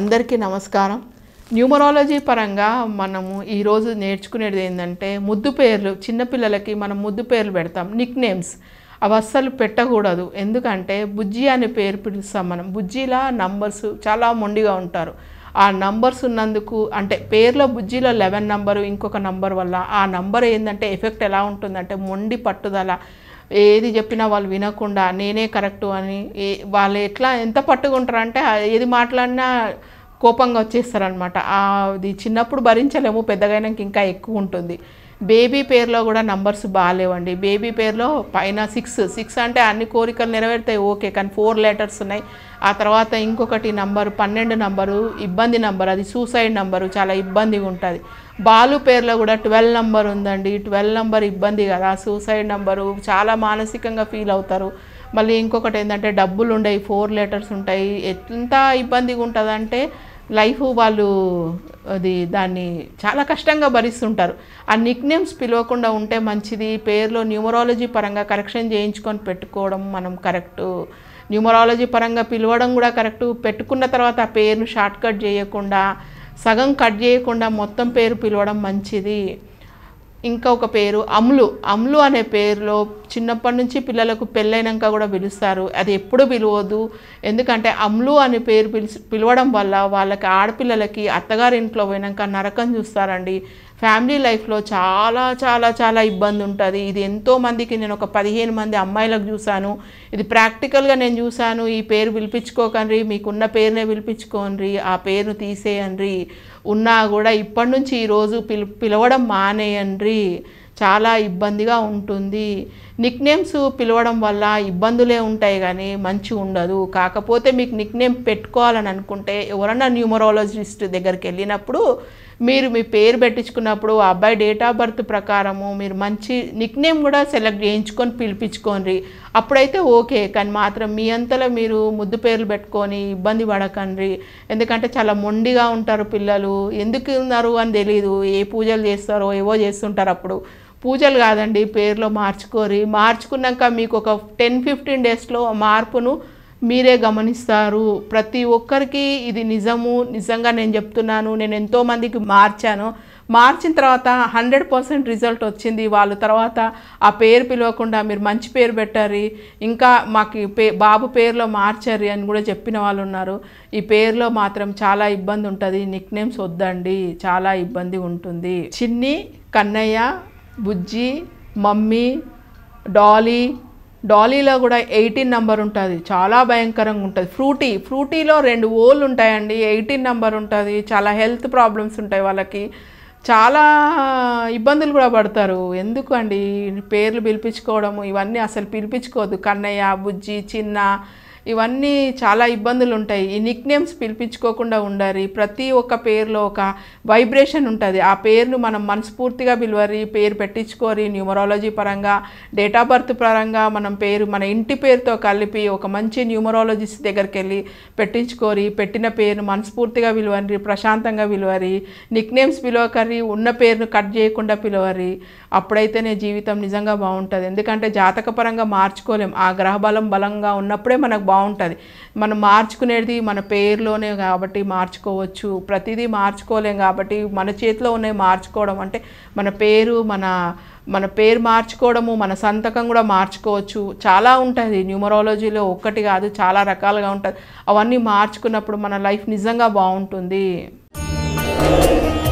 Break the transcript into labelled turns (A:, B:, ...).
A: అందరికీ నమస్కారం న్యూమరాలజీ పరంగా మనము ఈరోజు నేర్చుకునేది ఏంటంటే ముద్దు పేర్లు చిన్నపిల్లలకి మనం ముద్దు పేర్లు పెడతాం నిక్ నేమ్స్ అవి అస్సలు పెట్టకూడదు ఎందుకంటే బుజ్జి అనే పేరు పిలుస్తాం మనం బుజ్జిలా నంబర్స్ చాలా మొండిగా ఉంటారు ఆ నంబర్స్ ఉన్నందుకు అంటే పేర్లో బుజ్జిలో లెవెన్ నంబరు ఇంకొక నంబర్ వల్ల ఆ నంబర్ ఏంటంటే ఎఫెక్ట్ ఎలా ఉంటుందంటే మొండి పట్టుదల ఏది చెప్పినా వాళ్ళు వినకుండా నేనే కరెక్టు అని ఏ వాళ్ళు ఎట్లా ఎంత పట్టుకుంటారంటే ఆ ఏది మాట్లాడినా కోపంగా వచ్చేస్తారనమాట అది చిన్నప్పుడు భరించలేము పెద్దగైనాక ఇంకా ఎక్కువ ఉంటుంది బేబీ పేరులో కూడా నంబర్స్ బాగాలేవండి బేబీ పేరులో పైన సిక్స్ సిక్స్ అంటే అన్ని కోరికలు నెరవేరుతాయి ఓకే కానీ ఫోర్ లెటర్స్ ఉన్నాయి ఆ తర్వాత ఇంకొకటి నంబరు పన్నెండు నంబరు ఇబ్బంది నంబర్ అది సూసైడ్ నంబరు చాలా ఇబ్బందిగా ఉంటుంది బాలు పేరులో కూడా ట్వెల్వ్ నంబర్ ఉందండి ట్వెల్వ్ నంబర్ ఇబ్బంది కదా సూసైడ్ నంబరు చాలా మానసికంగా ఫీల్ అవుతారు మళ్ళీ ఇంకొకటి ఏంటంటే డబ్బులు ఉండయి ఫోర్ లెటర్స్ ఉంటాయి ఎంత ఇబ్బందిగా ఉంటుందంటే లైఫ్ వాళ్ళు అది దాన్ని చాలా కష్టంగా భరిస్తుంటారు ఆ నిక్ నేమ్స్ పిలవకుండా ఉంటే మంచిది పేరులో న్యూమరాలజీ పరంగా కరెక్షన్ చేయించుకొని పెట్టుకోవడం మనం కరెక్టు న్యూమరాలజీ పరంగా పిలవడం కూడా కరెక్టు పెట్టుకున్న తర్వాత ఆ పేరును షార్ట్ కట్ చేయకుండా సగం కట్ చేయకుండా మొత్తం పేరు పిలవడం మంచిది ఇంకా ఒక పేరు అమ్లు అమ్లు అనే పేరులో చిన్నప్పటి నుంచి పిల్లలకు పెళ్ళైనాక కూడా పిలుస్తారు అది ఎప్పుడు పిలవద్దు ఎందుకంటే అమ్లు అనే పేరు పిలిచి పిలవడం వల్ల వాళ్ళకి ఆడపిల్లలకి అత్తగారింట్లో పోయినాక నరకం చూస్తారండి ఫ్యామిలీ లైఫ్లో చాలా చాలా చాలా ఇబ్బంది ఉంటుంది ఇది ఎంతో మందికి నేను ఒక పదిహేను మంది అమ్మాయిలకు చూశాను ఇది ప్రాక్టికల్గా నేను చూశాను ఈ పేరు పిలిపించుకోకండి మీకున్న పేరునే పిలిపించుకోండి ఆ పేరును తీసేయండి ఉన్నా కూడా ఇప్పటి నుంచి ఈరోజు పిలు పిలవడం మానేయండి చాలా ఇబ్బందిగా ఉంటుంది నిక్ నేమ్స్ పిలవడం వల్ల ఇబ్బందులే ఉంటాయి కానీ మంచి ఉండదు కాకపోతే మీకు నిక్ నేమ్ పెట్టుకోవాలని అనుకుంటే ఎవరన్నా న్యూమరాలజిస్ట్ దగ్గరికి వెళ్ళినప్పుడు మీరు మీ పేరు పెట్టించుకున్నప్పుడు ఆ అబ్బాయి డేట్ ఆఫ్ బర్త్ ప్రకారము మీరు మంచి నిక్ నేమ్ కూడా సెలెక్ట్ చేయించుకొని పిలిపించుకోండి అప్పుడైతే ఓకే కానీ మాత్రం మీ అంతలో మీరు ముద్దు పేర్లు పెట్టుకొని ఇబ్బంది పడకండి ఎందుకంటే చాలా మొండిగా ఉంటారు పిల్లలు ఎందుకు ఉన్నారు అని తెలియదు ఏ పూజలు చేస్తారో ఏవో చేస్తుంటారు అప్పుడు పూజలు కాదండి పేర్లో మార్చుకోరి మార్చుకున్నాక మీకు ఒక టెన్ ఫిఫ్టీన్ డేస్లో మార్పును మీరే గమనిస్తారు ప్రతి ఒక్కరికి ఇది నిజము నిజంగా నేను చెప్తున్నాను నేను ఎంతోమందికి మార్చాను మార్చిన తర్వాత హండ్రెడ్ పర్సెంట్ రిజల్ట్ వచ్చింది వాళ్ళ తర్వాత ఆ పేరు పిలవకుండా మీరు మంచి పేరు పెట్టారు ఇంకా మాకు పే బాబు పేరులో మార్చారు అని కూడా చెప్పిన వాళ్ళు ఉన్నారు ఈ పేరులో మాత్రం చాలా ఇబ్బంది ఉంటుంది నిక్ నేమ్స్ వద్దండి చాలా ఇబ్బంది ఉంటుంది చిన్ని కన్నయ్య బుజ్జి మమ్మీ డాలీ డాలీలో కూడా ఎయిటీన్ నెంబర్ ఉంటుంది చాలా భయంకరంగా ఉంటుంది ఫ్రూటీ ఫ్రూటీలో రెండు ఓళ్ళు ఉంటాయండి ఎయిటీన్ నెంబర్ ఉంటుంది చాలా హెల్త్ ప్రాబ్లమ్స్ ఉంటాయి వాళ్ళకి చాలా ఇబ్బందులు కూడా పడతారు ఎందుకు అండి పేర్లు పిలిపించుకోవడము ఇవన్నీ అసలు పిలిపించుకోవద్దు కన్నయ్య బుజ్జి చిన్న ఇవన్నీ చాలా ఇబ్బందులు ఉంటాయి ఈ నిక్ నేమ్స్ పిలిపించుకోకుండా ఉండాలి ప్రతి ఒక్క పేరులో ఒక వైబ్రేషన్ ఉంటుంది ఆ పేరును మనం మనస్ఫూర్తిగా పిలవరి పేరు పెట్టించుకోరి న్యూమరాలజీ పరంగా డేట్ ఆఫ్ బర్త్ పరంగా మనం పేరు మన ఇంటి పేరుతో కలిపి ఒక మంచి న్యూమరాలజిస్ట్ దగ్గరికి వెళ్ళి పెట్టించుకోరి పెట్టిన పేరును మనస్ఫూర్తిగా పిలవరి ప్రశాంతంగా పిలవరి నిక్ నేమ్స్ పిలవకరి ఉన్న పేరును కట్ చేయకుండా పిలవరి అప్పుడైతేనే జీవితం నిజంగా బాగుంటుంది ఎందుకంటే జాతకపరంగా మార్చుకోలేం ఆ గ్రహబలం బలంగా ఉన్నప్పుడే మనకు బాగుంటుంది మనం మార్చుకునేది మన పేరులోనే కాబట్టి మార్చుకోవచ్చు ప్రతిదీ మార్చుకోలేం కాబట్టి మన చేతిలో ఉన్నవి మార్చుకోవడం అంటే మన పేరు మన మన పేరు మార్చుకోవడము మన సంతకం కూడా మార్చుకోవచ్చు చాలా ఉంటుంది న్యూమరాలజీలో ఒక్కటి కాదు చాలా రకాలుగా ఉంటుంది అవన్నీ మార్చుకున్నప్పుడు మన లైఫ్ నిజంగా బాగుంటుంది